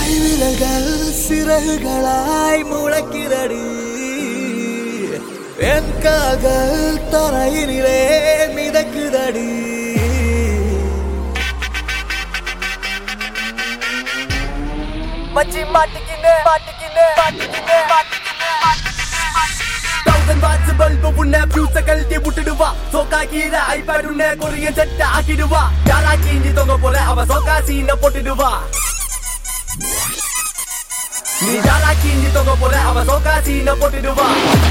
கைவிரல்கள் சிறகுகளாய் முளைக்கிறடி என் கால்கள் தரையினிலே மிதக்குதடி மச்சி மாட்டிக்கின்னு மாட்டிக்கின்னு மாட்டிக்கின்னு தௌசண்ட் வாட்ஸ் பல்பு உன்னை ஃபியூஸ கழட்டி விட்டுடுவா சோக்கா கீழே ஐபேட் உன்னை கொரியன் செட் ஆக்கிடுவா யாரா கீஞ்சி தொங்க போல அவ சோக்கா சீன போட்டுடுவா நீ யாரா கீஞ்சி தொங்க போல அவ சோக்கா சீன போட்டுடுவா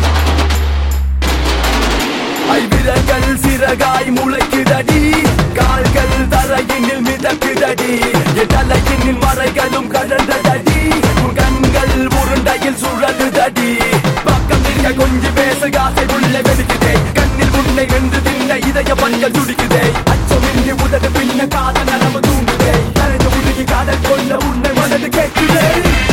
ஐவிரங்கள் சிறகாய் முளைக்குதடி கால்கள் தரையினில் மிதக்குதடி என் தலையினில் மறைகளும் கடந்ததடி உன் கண்கள் உருண்டையில் சுழலுதடி பக்கம் நிற்க கொஞ்சம் பேச காசை உள்ள வெடிக்குதே கண்ணில் உன்னை வென்று தின்ன இதய பண்கள் துடிக்குதே அச்சமின்றி உதடு பின்ன காத நரம்பு தூண்டுதே கரைந்து உருகி காதல் கொள்ள உன்னை மனது கேட்குதே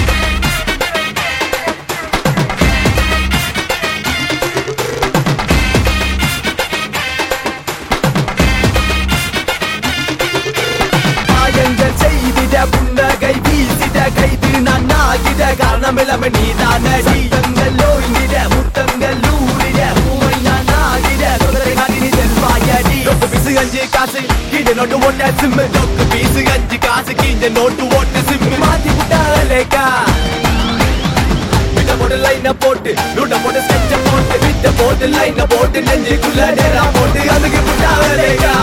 காயங்கள் செய்திட புன்னகை வீசிட கைது நான் ஆகிட காரணம் இல்லாம நீ தானடி தங்கள் ஓய்ந்திட முத்தங்கள் ஊறிட பூமை நான் ஆகிட குதிரை காட்டி நீ செல்வாயடி நோட்டு பீசு அஞ்சு காசு கீழே நோட்டு ஒன்ன சிம்மு நோட்டு பீசு அஞ்சு காசு கீழே நோட்டு ஒன்னு சிம்மு மாத்தி விட்டாலேக்கா விட்ட போட்டு லைன போட்டு நூட்ட போட்டு ஸ்கெட்ச போட்டு விட்ட போட்டு லைன போட்டு நெஞ்சுக்குள்ள நேரா போட்டு அதுக்கு விட்டாலேக்கா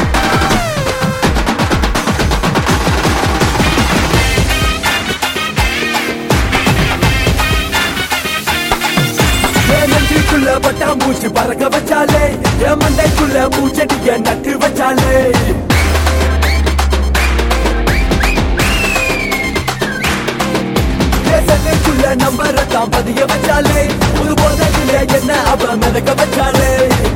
என் நெஞ்சுக்குள்ள பட்டாம்பூச்சி பறக்க வச்சாலே என் மண்டைக்குள்ள பூச்செடிய நட்டு வச்சாலே என் சண்டைக்குள்ள நம்பரத்தான் பதிய வச்சாலே ஒரு போதைக்குள்ள என்ன அவ மிதக்க வச்சாலே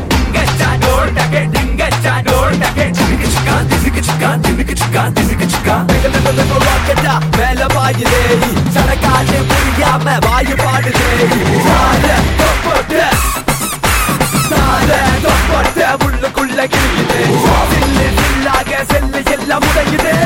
மேல வாயுதே சடக்காட்டு புரியாம வாயு பாடுதே சார தொப்பட்டு சார தொப்பட்டு உள்ளுக்குள்ள கிழியுதே சில்லு சில்லாக செல்லு எல்லாம் உடையுதே